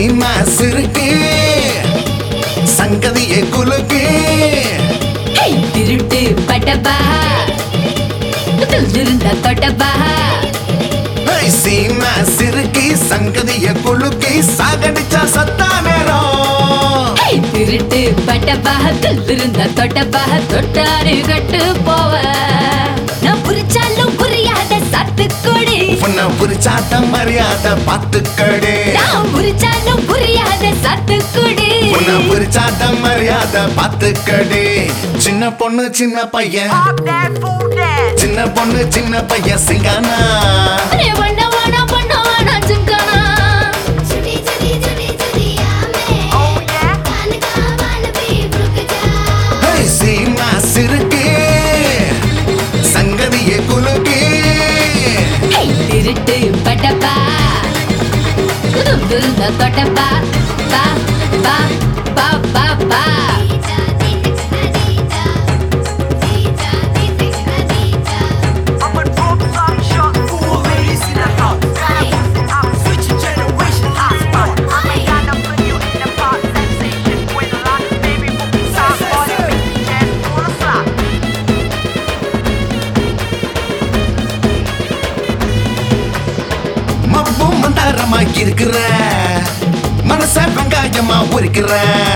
சீமா சிறுக்கு சங்கதியை குலுக்கு ஹே, திருட்டு பட்டப்பா இருந்த தொட்டப்பா ஏய், சீமா சிறுக்கு சங்கதியை குலுக்கி சாகடிச்சா சத்தா நேரம் ஹே, திருட்டு பட்டப்பா இருந்த தொட்டப்பா தொட்டாரு கட்டு போவ நான் புரிச்சாலும் புரியாத சத்துக்கொடி உன்னை புரிச்சாட்ட மரியாதை பார்த்துக்கடு நான் புரிச்சாலும் புரியாத சத்துக்குடி உன்னை புரிச்சாட்ட மரியாதை பார்த்துக்கடு சின்ன பொண்ணு சின்ன பையன் Pop that fool that. சின்ன பொண்ணு சின்ன பையன் சிங்கானா அरे வண்ண வானா பண்ண வானா ஜிம்கானா छुटी छुटी छुटी छुटी आमे Oh yeah. कान का बाल भी रुक जा ஏய், சீமா சிறுக்கு சங்கதியை குலுக்கு ஹே, திருட்டு பட்டப்பா இருந்த தொட்டப்பா பா பா பா பா பா दीजा दीजा दीजा दीजा दीजा I'm a drop top shot. Fool ladies in the house. I'm switching generation hotspot. I'm a gun up for you in the pop sensation. With a lot of baby moving soft body. Jazz full of slop. மப்பும் மந்தாரமா இருக்கிற மனச வெங்காயமா உரிக்கிற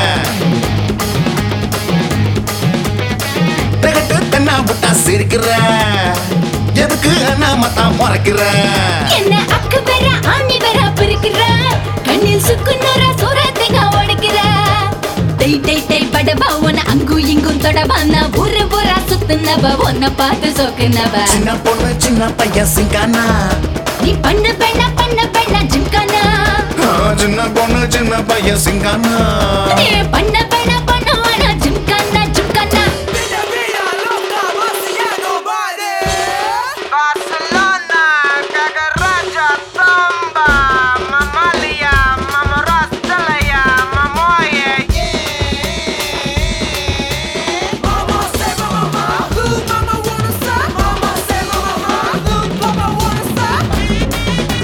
திகட்டு தென்னா விட்டா சிரிக்கிற எதுக்கு நாம தான் முறைக்கிற என்ன அக்கு பெற ஆணி பெற பிரிக்கிற கண்ணில் சுக்குநூற சூரத்தைங்க உடைக்கிற டை டை டை படவா உன அங்கு இங்கும் தொடவா நான் ஊரு ஊரா சுத்துனவ உன்னை பார்த்து சோக்குனவ சின்ன பொண்ணு சின்ன பையன் சிங்கானா நீ பண்ண பெண்ணா பண்ண பெண்ணா ஜிம்கானா ஆ, சின்ன பொண்ணு சின்ன பையன் சிங்கானா நீ பண்ண பெண்ணா பண்ண வேணா gymkhana gymkhana Barcelona, Cagaraja, Samba, Mamalia, Mamarastalaya, Mamoye. Mama say mama, who mama wanna say? Mama say mama, who papa wanna say?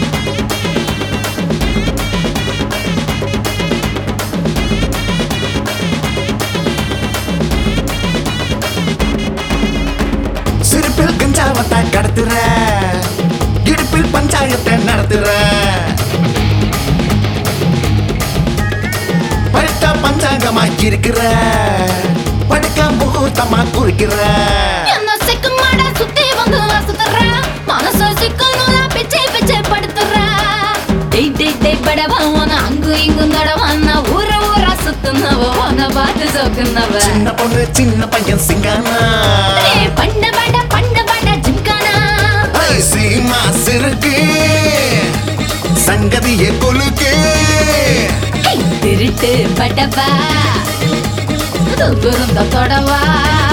சிரிப்பில் கஞ்சாவத்தை கடத்துற இடுப்பில் பஞ்சாயத்தை நடத்துற படுத்த பஞ்சாங்கமா இருக்கிற படுக்க முகூர்த்தமா குறிக்கிற என்ன சிக்குமாடா சுத்தி வந்து வாசுத்துற மனச சிக்கணும்னா பிச்சை பிச்சை படுத்துற டேய் டேய் டேய் படவா உன அங்கு இங்கும் தடவா நான் ஊர ஊரா சுத்துனவ உன பார்த்து சோக்குனவ சின்ன பொண்ணு சின்ன பையன் சிங்கானா ஏய், பண்ண வேண்ட பண்ண வேண்ட ஜிம்கானா ஐ, சீமா சிறுக்கு சங்கதியை கொலுக்கு ஹே, திருட்டு படவா துருந்த தொடவா